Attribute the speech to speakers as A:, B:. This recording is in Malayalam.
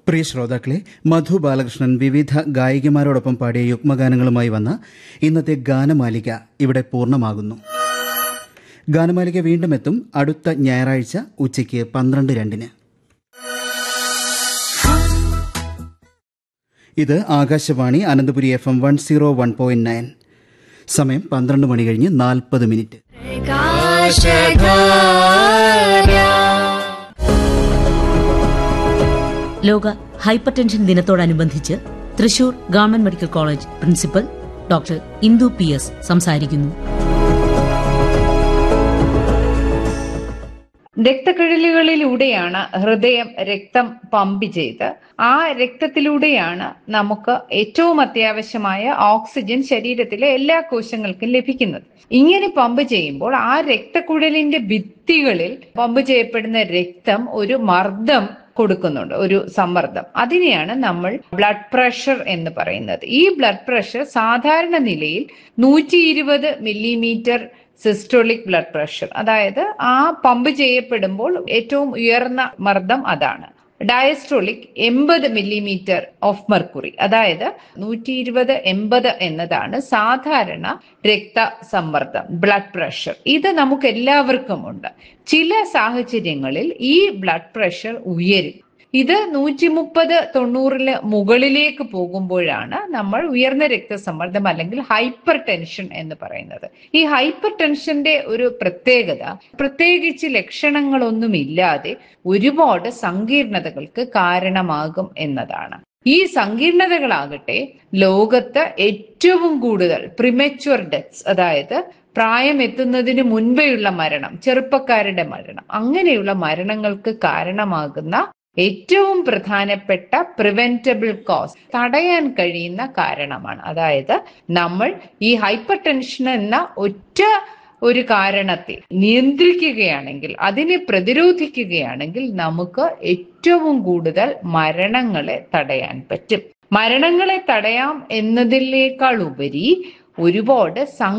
A: പ്രിയ ശ്രോതാക്കളെ മധു ബാലകൃഷ്ണൻ വിവിധ ഗായികമാരോടൊപ്പം പാടിയ യുഗ്മഗാനങ്ങളുമായി വന്ന ഇന്നത്തെ ഗാനമാലിക ഇവിടെ പൂർണ്ണമാകുന്നു ഗാനമാലിക വീണ്ടും എത്തും അടുത്ത ഞായറാഴ്ച ഉച്ചയ്ക്ക് പന്ത്രണ്ട് രണ്ടിന് ഇത് Akashvani Ananthapuri F M one zero one point nine സമയം പന്ത്രണ്ട് മണി കഴിഞ്ഞ് നാൽപ്പത് മിനിറ്റ്
B: ലോക ഹൈപ്പർ ടെൻഷൻ ദിനത്തോടനുബന്ധിച്ച് Thrissur government medical college principal doctor Indu P S സംസാരിക്കുന്നു
C: രക്തക്കുഴലുകളിലൂടെയാണ് ഹൃദയം രക്തം പമ്പ് ചെയ്ത് ആ രക്തത്തിലൂടെയാണ് നമുക്ക് ഏറ്റവും അത്യാവശ്യമായ ഓക്സിജൻ ശരീരത്തിലെ എല്ലാ കോശങ്ങൾക്കും ലഭിക്കുന്നത് ഇങ്ങനെ പമ്പ് ചെയ്യുമ്പോൾ ആ രക്തക്കുഴലിന്റെ ഭിത്തികളിൽ പമ്പ് ചെയ്യപ്പെടുന്ന രക്തം ഒരു മർദ്ദം കൊടുക്കുന്നുണ്ട് ഒരു സമ്മർദ്ദം അതിനെയാണ് നമ്മൾ ബ്ലഡ് പ്രഷർ എന്ന് പറയുന്നത് ഈ ബ്ലഡ് പ്രഷർ സാധാരണ നിലയിൽ നൂറ്റി ഇരുപത് മില്ലിമീറ്റർ സിസ്റ്റോളിക് ബ്ലഡ് പ്രഷർ അതായത് ആ പമ്പ് ചെയ്യപ്പെടുമ്പോൾ ഏറ്റവും ഉയർന്ന മർദ്ദം അതാണ് ഡയസ്ട്രോളിക് എൺപത് മില്ലിമീറ്റർ ഓഫ് മെർക്കുറി അതായത് നൂറ്റി ഇരുപത് എൺപത് എന്നതാണ് സാധാരണ രക്തസമ്മർദ്ദം ബ്ലഡ് പ്രഷർ ഇത് നമുക്ക് എല്ലാവർക്കും ഉണ്ട് ചില സാഹചര്യങ്ങളിൽ ഈ ബ്ലഡ് പ്രഷർ ഉയരും ഇത് നൂറ്റി മുപ്പത് തൊണ്ണൂറില് മുകളിലേക്ക് പോകുമ്പോഴാണ് നമ്മൾ ഉയർന്ന രക്തസമ്മർദ്ദം അല്ലെങ്കിൽ ഹൈപ്പർ ടെൻഷൻ എന്ന് പറയുന്നത് ഈ ഹൈപ്പർ ടെൻഷന്റെ ഒരു പ്രത്യേകത പ്രത്യേകിച്ച് ലക്ഷണങ്ങളൊന്നുമില്ലാതെ ഒരുപാട് സങ്കീർണതകൾക്ക് കാരണമാകും എന്നതാണ് ഈ സങ്കീർണതകളാകട്ടെ ലോകത്ത് ഏറ്റവും കൂടുതൽ പ്രിമച്വർ ഡെത്ത്സ് അതായത് പ്രായം എത്തുന്നതിന് മുൻപേയുള്ള മരണം ചെറുപ്പക്കാരുടെ മരണം അങ്ങനെയുള്ള മരണങ്ങൾക്ക് കാരണമാകുന്ന ഏറ്റവും പ്രധാനപ്പെട്ട പ്രിവെന്റബിൾ കോസ് തടയാൻ കഴിയുന്ന കാരണമാണ് അതായത് നമ്മൾ ഈ ഹൈപ്പർ ടെൻഷൻ എന്ന ഒറ്റ ഒരു കാരണത്തെ നിയന്ത്രിക്കുകയാണെങ്കിൽ അതിനെ പ്രതിരോധിക്കുകയാണെങ്കിൽ നമുക്ക് ഏറ്റവും കൂടുതൽ മരണങ്ങളെ തടയാൻ പറ്റും മരണങ്ങളെ തടയാം എന്നതിനേക്കാൾ ഉപരി ഒരുപാട്